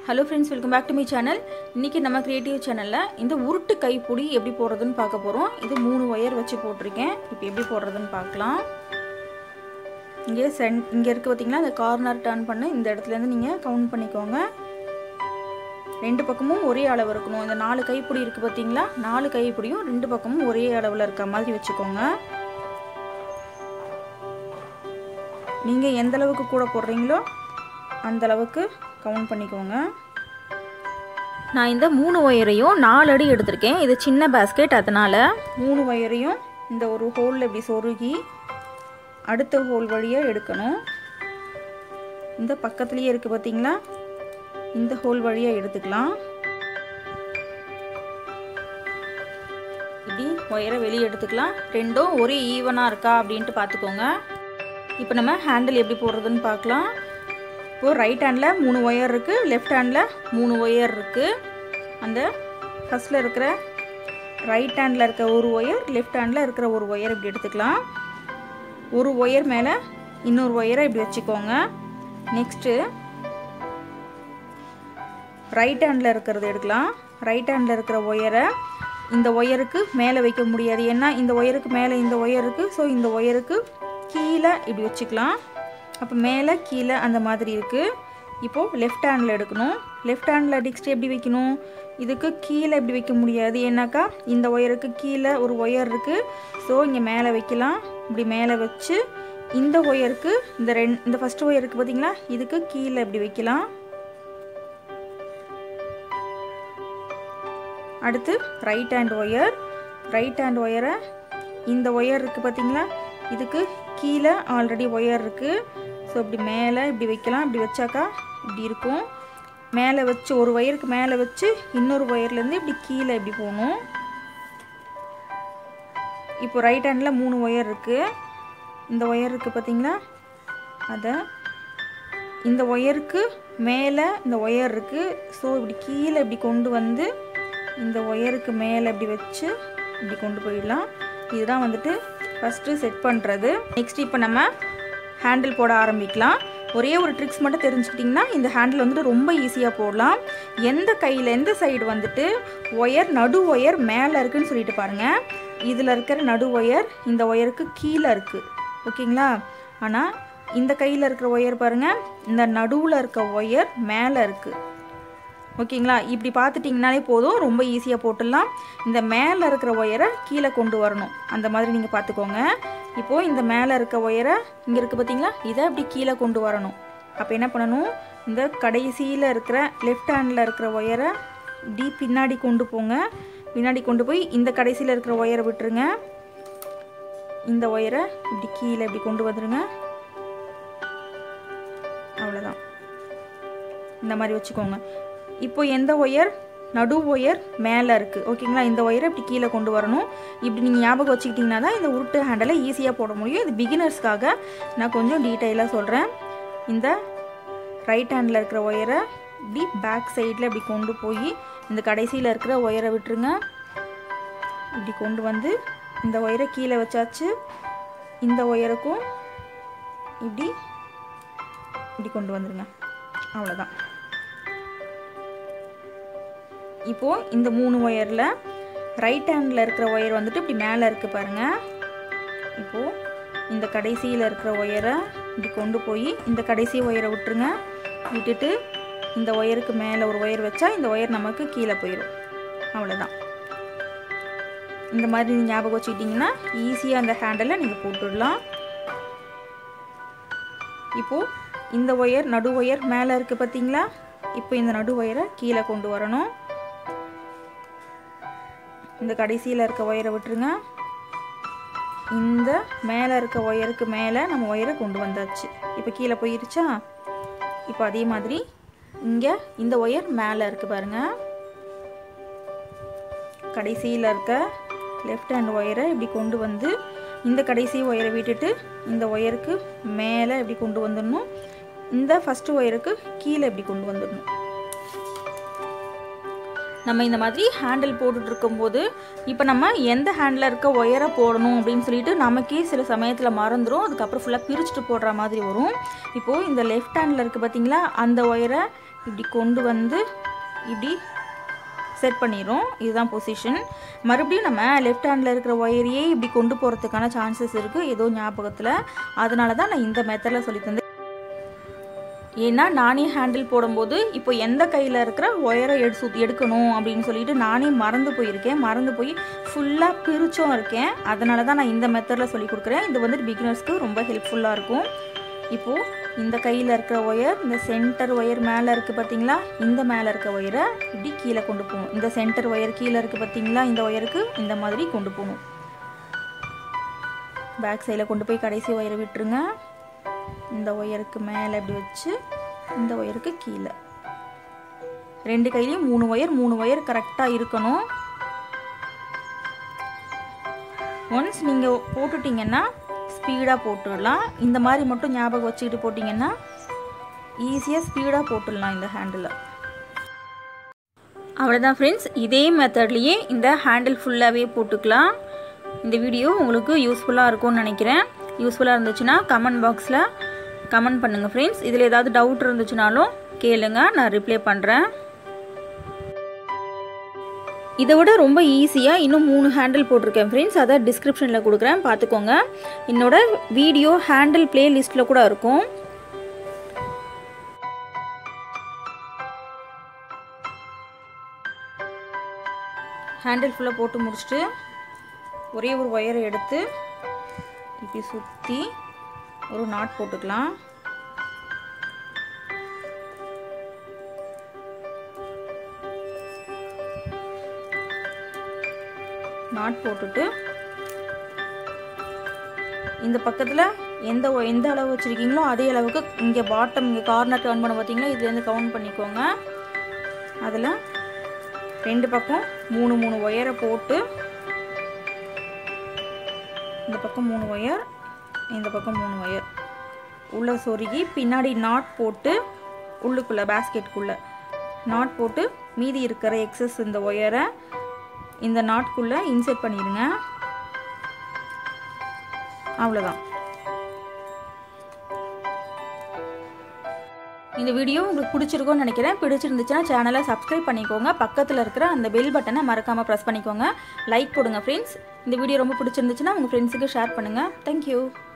hello friends welcome back to my channel இன்றைக்கி நம்ம creative சேனலில் இந்த உருட்டு கைப்பிடி எப்படி போடுறதுன்னு பார்க்க போகிறோம் இது மூணு ஒயர் வச்சு போட்டிருக்கேன் இப்போ எப்படி போடுறதுன்னு பார்க்கலாம் இங்கே சென் இங்கே இருக்குது பார்த்தீங்களா அந்த கார்னர் டர்ன் பண்ணி இந்த இடத்துலேருந்து நீங்கள் கவுண்ட் பண்ணிக்கோங்க ரெண்டு பக்கமும் ஒரே அளவு இருக்கணும் இந்த நாலு கைப்பிடி இருக்குது பார்த்தீங்களா நாலு கைப்பிடியும் ரெண்டு பக்கமும் ஒரே அளவில் இருக்க மாதிரி வச்சுக்கோங்க நீங்கள் எந்த அளவுக்கு கூட போடுறீங்களோ அந்த அளவுக்கு கவுண்ட் பண்ணிக்கோங்க நான் இந்த மூணு ஒயரையும் நாலு அடி எடுத்திருக்கேன் இது சின்ன பேஸ்கெட் அதனால் மூணு ஒயரையும் இந்த ஒரு ஹோலில் இப்படி சொருகி அடுத்த ஹோல் வழியாக எடுக்கணும் இந்த பக்கத்துலேயே இருக்குது பார்த்தீங்களா இந்த ஹோல் வழியாக எடுத்துக்கலாம் இப்படி ஒயரை வெளியே எடுத்துக்கலாம் ரெண்டும் ஒரே ஈவனாக இருக்கா அப்படின்ட்டு பார்த்துக்கோங்க இப்போ நம்ம ஹேண்டில் எப்படி போடுறதுன்னு பார்க்கலாம் இப்போது ரைட் ஹேண்டில் மூணு ஒயர் இருக்குது லெஃப்ட் ஹேண்டில் மூணு ஒயர் இருக்குது அந்த ஃபஸ்ட்டில் இருக்கிற ரைட் ஹேண்டில் இருக்க ஒரு ஒயர் லெஃப்ட் ஹேண்டில் இருக்கிற ஒரு ஒயர் இப்படி எடுத்துக்கலாம் ஒரு ஒயர் மேலே இன்னொரு ஒயரை இப்படி வச்சுக்கோங்க நெக்ஸ்ட்டு ரைட் ஹேண்டில் இருக்கிறது எடுக்கலாம் ரைட் ஹேண்டில் இருக்கிற ஒயரை இந்த ஒயருக்கு மேலே வைக்க முடியாது ஏன்னா இந்த ஒயருக்கு மேலே இந்த ஒயர் இருக்குது ஸோ இந்த ஒயருக்கு கீழே இப்படி வச்சுக்கலாம் அப்போ மேலே கீழே அந்த மாதிரி இருக்குது இப்போது லெஃப்ட் ஹேண்டில் எடுக்கணும் லெஃப்ட் ஹேண்டில் நெக்ஸ்ட் எப்படி வைக்கணும் இதுக்கு கீழே எப்படி வைக்க முடியாது ஏன்னாக்கா இந்த ஒயருக்கு கீழே ஒரு ஒயர் இருக்குது ஸோ இங்கே மேலே வைக்கலாம் இப்படி மேலே வச்சு இந்த ஒயருக்கு இந்த ரெண் இந்த ஃபஸ்ட் ஒயருக்கு பார்த்தீங்களா இதுக்கு கீழே இப்படி வைக்கலாம் அடுத்து right hand wire right hand ஒயரை இந்த ஒயர் இருக்குது பார்த்தீங்களா இதுக்கு கீழே ஆல்ரெடி ஒயர் இருக்குது ஸோ இப்படி மேலே இப்படி வைக்கலாம் இப்படி வச்சாக்கா இப்படி இருக்கும் மேலே வச்சு ஒரு ஒயருக்கு மேலே வச்சு இன்னொரு ஒயர்லேருந்து இப்படி கீழே இப்படி போகணும் இப்போ ரைட் ஹேண்டில் மூணு ஒயர் இருக்குது இந்த ஒயர் இருக்குது பார்த்தீங்களா அதை இந்த ஒயருக்கு மேலே இந்த ஒயர் இருக்குது ஸோ இப்படி கீழே இப்படி கொண்டு வந்து இந்த ஒயருக்கு மேலே இப்படி வச்சு இப்படி கொண்டு போயிடலாம் இதுதான் வந்துட்டு ஃபஸ்ட்டு செட் பண்ணுறது நெக்ஸ்ட் இப்போ நம்ம ஹேண்டில் போட ஆரம்பிக்கலாம் ஒரே ஒரு ட்ரிக்ஸ் மட்டும் தெரிஞ்சுக்கிட்டிங்கன்னா இந்த ஹேண்டில் வந்துட்டு ரொம்ப ஈஸியாக போடலாம் எந்த கையில் எந்த சைடு வந்துட்டு ஒயர் நடு ஒயர் மேலே இருக்குன்னு சொல்லிட்டு பாருங்கள் இதில் இருக்கிற நடு ஒயர் இந்த ஒயருக்கு கீழே இருக்குது ஓகேங்களா ஆனால் இந்த கையில் இருக்கிற ஒயர் பாருங்கள் இந்த நடுவில் இருக்க ஒயர் மேலே இருக்குது ஓகேங்களா இப்படி பார்த்துட்டிங்கனாலே போதும் ரொம்ப ஈஸியாக போட்டுடலாம் இந்த மேலே இருக்கிற ஒயரை கீழே கொண்டு வரணும் அந்த மாதிரி நீங்கள் பார்த்துக்கோங்க இப்போது இந்த மேலே இருக்க ஒயரை இங்கே இருக்குது பார்த்தீங்களா இதை அப்படி கீழே கொண்டு வரணும் அப்போ என்ன பண்ணணும் இந்த கடைசியில் இருக்கிற லெஃப்ட் ஹேண்டில் இருக்கிற ஒயரை இப்படி பின்னாடி கொண்டு போங்க பின்னாடி கொண்டு போய் இந்த கடைசியில் இருக்கிற ஒயரை விட்டுருங்க இந்த ஒயரை இப்படி கீழே இப்படி கொண்டு வந்துடுங்க அவ்வளோதான் இந்த மாதிரி வச்சுக்கோங்க இப்போ எந்த ஒயர் நடு ஒயர் மேலே இருக்குது ஓகேங்களா இந்த ஒயரை இப்படி கீழே கொண்டு வரணும் இப்படி நீங்கள் ஞாபகம் வச்சுக்கிட்டிங்கன்னா தான் இந்த உருட்டு ஹேண்டலை ஈஸியாக போட முடியும் இது பிகினர்ஸ்க்காக நான் கொஞ்சம் டீட்டெயிலாக சொல்கிறேன் இந்த ரைட் ஹேண்டில் இருக்கிற ஒயரை இப்படி பேக் சைடில் இப்படி கொண்டு போய் இந்த கடைசியில் இருக்கிற ஒயரை விட்டுருங்க இப்படி கொண்டு வந்து இந்த ஒயரை கீழே வச்சாச்சு இந்த ஒயருக்கும் இப்படி இப்படி கொண்டு வந்துடுங்க அவ்வளோதான் இப்போது இந்த மூணு ஒயரில் ரைட் ஹேண்டில் இருக்கிற ஒயர் வந்துட்டு இப்படி மேலே இருக்குது பாருங்கள் இப்போது இந்த கடைசியில் இருக்கிற ஒயரை இப்படி கொண்டு போய் இந்த கடைசி ஒயரை விட்டுருங்க விட்டுட்டு இந்த ஒயருக்கு மேலே ஒரு ஒயர் வச்சா இந்த ஒயர் நமக்கு கீழே போயிடும் அவ்வளோதான் இந்த மாதிரி நீங்கள் ஞாபகம் வச்சுக்கிட்டிங்கன்னா ஈஸியாக அந்த ஹேண்டலை நீங்கள் போட்டுடலாம் இப்போது இந்த ஒயர் நடு ஒயர் மேலே இருக்குது பார்த்தீங்களா இப்போ இந்த நடு ஒயரை கீழே கொண்டு வரணும் இந்த கடைசியில் இருக்க ஒயரை விட்டுருங்க இந்த மேலே இருக்க ஒயருக்கு மேலே நம்ம ஒயரை கொண்டு வந்தாச்சு இப்போ கீழே போயிருச்சா இப்போ அதே மாதிரி இங்கே இந்த ஒயர் மேலே இருக்குது பாருங்கள் கடைசியில் இருக்க லெஃப்ட் ஹேண்ட் ஒயரை இப்படி கொண்டு வந்து இந்த கடைசி ஒயரை விட்டுட்டு இந்த ஒயருக்கு மேலே இப்படி கொண்டு வந்துடணும் இந்த ஃபஸ்ட்டு ஒயருக்கு கீழே இப்படி கொண்டு வந்துடணும் நம்ம இந்த மாதிரி ஹேண்டில் போட்டுட்டு இருக்கும்போது இப்போ நம்ம எந்த ஹேண்டில் இருக்க ஒயரை போடணும் அப்படின்னு சொல்லிட்டு நமக்கே சில சமயத்தில் மறந்துடும் அதுக்கப்புறம் ஃபுல்லாக பிரிச்சுட்டு போடுற மாதிரி வரும் இப்போது இந்த லெஃப்ட் ஹேண்டில் இருக்குது பார்த்தீங்களா அந்த ஒயரை இப்படி கொண்டு வந்து இப்படி செட் பண்ணிடும் இதுதான் பொசிஷன் மறுபடியும் நம்ம லெஃப்ட் ஹேண்டில் இருக்கிற ஒயரையே இப்படி கொண்டு போகிறதுக்கான சான்சஸ் இருக்குது ஏதோ ஞாபகத்தில் அதனால தான் நான் இந்த மெத்தடில் சொல்லி தந்தேன் ஏன்னா நானே ஹேண்டில் போடும்போது இப்போ எந்த கையில் இருக்கிற ஒயரை எடு சுத் எடுக்கணும் அப்படின்னு சொல்லிட்டு நானே மறந்து போயிருக்கேன் மறந்து போய் ஃபுல்லாக பிரிச்சும் இருக்கேன் அதனால தான் நான் இந்த மெத்தடில் சொல்லி கொடுக்குறேன் இது வந்துட்டு பிகினர்ஸ்க்கு ரொம்ப ஹெல்ப்ஃபுல்லாக இருக்கும் இப்போது இந்த கையில் இருக்கிற ஒயர் இந்த சென்டர் ஒயர் மேலே இருக்குது பார்த்தீங்களா இந்த மேலே இருக்க ஒயரை இப்படி கீழே கொண்டு போகணும் இந்த சென்டர் ஒயர் கீழே இருக்குது பார்த்தீங்களா இந்த ஒயருக்கு இந்த மாதிரி கொண்டு போகணும் பேக் சைடில் கொண்டு போய் கடைசி ஒயரை விட்டுருங்க இந்த ஒயருக்கு மேலே இப்படி வச்சு இந்த ஒயருக்கு கீழே ரெண்டு கையிலையும் மூணு ஒயர் மூணு ஒயர் கரெக்டாக இருக்கணும் ஒன்ஸ் நீங்கள் போட்டுட்டிங்கன்னா ஸ்பீடாக போட்டுடலாம் இந்த மாதிரி மட்டும் ஞாபகம் வச்சுக்கிட்டு போட்டிங்கன்னா ஈஸியாக ஸ்பீடாக போட்டுடலாம் இந்த ஹேண்டில் அவ்வளோதான் ஃப்ரெண்ட்ஸ் இதே மெத்தட்லேயே இந்த ஹேண்டில் ஃபுல்லாகவே போட்டுக்கலாம் இந்த வீடியோ உங்களுக்கு யூஸ்ஃபுல்லாக இருக்கும்னு நினைக்கிறேன் யூஸ்ஃபுல்லாக இருந்துச்சுன்னா கமெண்ட் பாக்ஸில் கமெண்ட் பண்ணுங்கள் ஃப்ரெண்ட்ஸ் இதில் ஏதாவது டவுட் இருந்துச்சுனாலும் கேளுங்க நான் ரிப்ளை பண்ணுறேன் இதை விட ரொம்ப ஈஸியாக இன்னும் மூணு ஹேண்டில் போட்டிருக்கேன் ஃப்ரெண்ட்ஸ் அதை டிஸ்கிரிப்ஷனில் கொடுக்குறேன் பார்த்துக்கோங்க என்னோட வீடியோ ஹேண்டில் பிளேலிஸ்ட்டில் கூட இருக்கும் ஹேண்டில் ஃபுல்லாக போட்டு முடிச்சுட்டு ஒரே ஒரு ஒயரை எடுத்து இப்படி சுற்றி ஒரு நாட் போட்டுக்கலாம் நாட் போட்டுட்டு இந்த பக்கத்தில் எந்த ஒ- எந்த அளவு வச்சுருக்கீங்களோ அதே அளவுக்கு இங்கே பாட்டம் இங்கே கார்னர் டர்ன் பண்ண பார்த்தீங்கன்னா இதுலேருந்து கவுண்ட் பண்ணிக்கோங்க அதில் ரெண்டு பக்கம் மூணு மூணு ஒயரை போட்டு இந்த பக்கம் மூணு ஒயர் இந்த பக்கம் மூணு ஒயர் உள்ளே சொருகி பின்னாடி நாட் போட்டு உள்ளுக்குள்ளே பேஸ்கெட்டுக்குள்ளே நாட் போட்டு மீதி இருக்கிற எக்ஸஸ் இந்த ஒயரை இந்த நாட்குள்ளே இன்செர்ட் பண்ணிடுங்க அவ்வளோதான் இந்த வீடியோ உங்களுக்கு பிடிச்சிருக்கும்னு நினைக்கிறேன் பிடிச்சிருந்துச்சுன்னா சேனலை சப்ஸ்கிரைப் பண்ணிக்கோங்க பக்கத்தில் இருக்கிற அந்த பெல் பட்டனை மறக்காமல் ப்ரெஸ் பண்ணிக்கோங்க லைக் போடுங்க ஃப்ரெண்ட்ஸ் இந்த வீடியோ ரொம்ப பிடிச்சிருந்துச்சுன்னா உங்கள் ஃப்ரெண்ட்ஸுக்கு ஷேர் பண்ணுங்கள் தேங்க்யூ